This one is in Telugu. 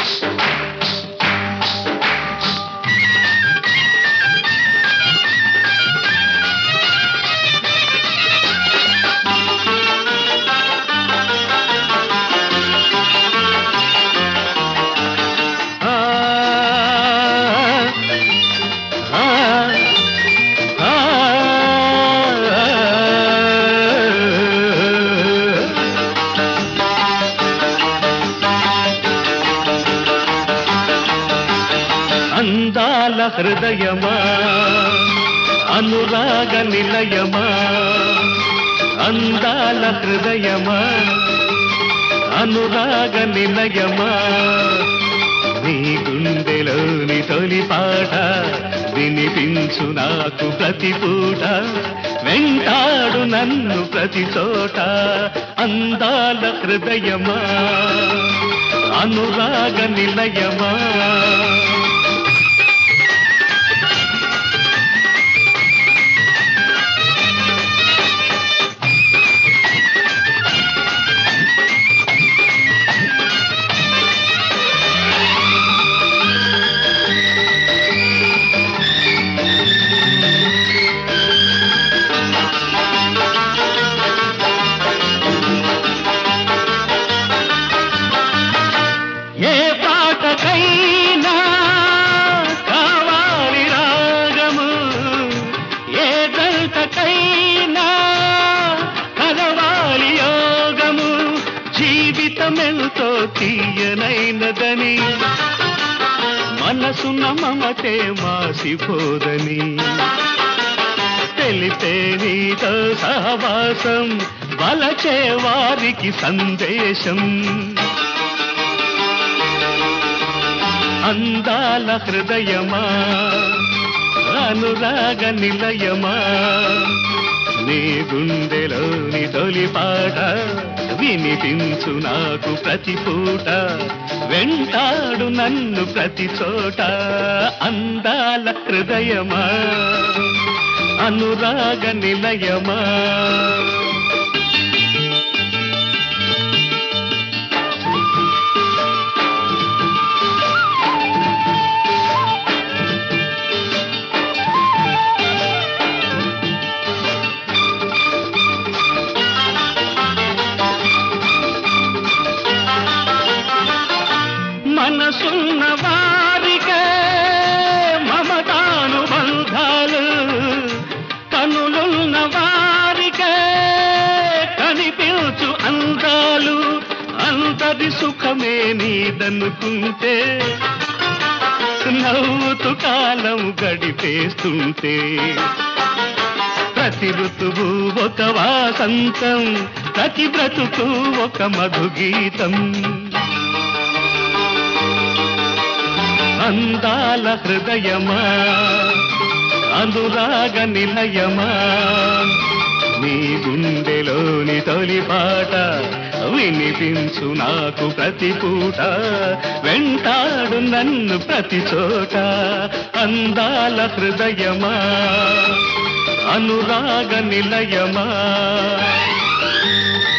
ఆ, ఆ, ఆ, అందాల హృదయమా అనురాగ నిలయమా అందాల హృదయమా అనురాగ నిలయమా నీ గుండెలోని తొలి పాట వినిపించు నాకు ప్రతి పూట వెంటాడు నన్ను ప్రతి చోట అందాల హృదయమా అనురాగ నిలయమా ఏ పాటకైనా కావాలి రాగము ఏ జంటకైనా కలవాలి యోగము జీవితమెంతో తీయనైనదని మనసున మమతే మాసిపోదని తెలిపే నీతో సహవాసం వలచే వారికి సందేశం అందాల హృదయమా అనురాగ నిలయమా నీ గుండెలోని తొలి పాట వినిపించు నాకు ప్రతి పూట వెంటాడు నన్ను ప్రతి చోట అందాల హృదయమా అనురాగ నిలయమా మనసున్న వారికే మమతాను బంధాలు కనులున్న వారికే కనిపించు అందాలు అంతది సుఖమే నీదనుకుంటే నవ్వుతూ కాలం గడిపేస్తుంటే ప్రతి ఋతువు ఒక వాసంతం ప్రతి బ్రతుకు ఒక మధుగీతం అందాల హృదయమా అనురాగ నిలయమా నీ గుండెలోని తొలి పాట వినిపించు నాకు ప్రతి పూట వెంటాడు నన్ను ప్రతి చోట అందాల హృదయమా అనురాగ నిలయమా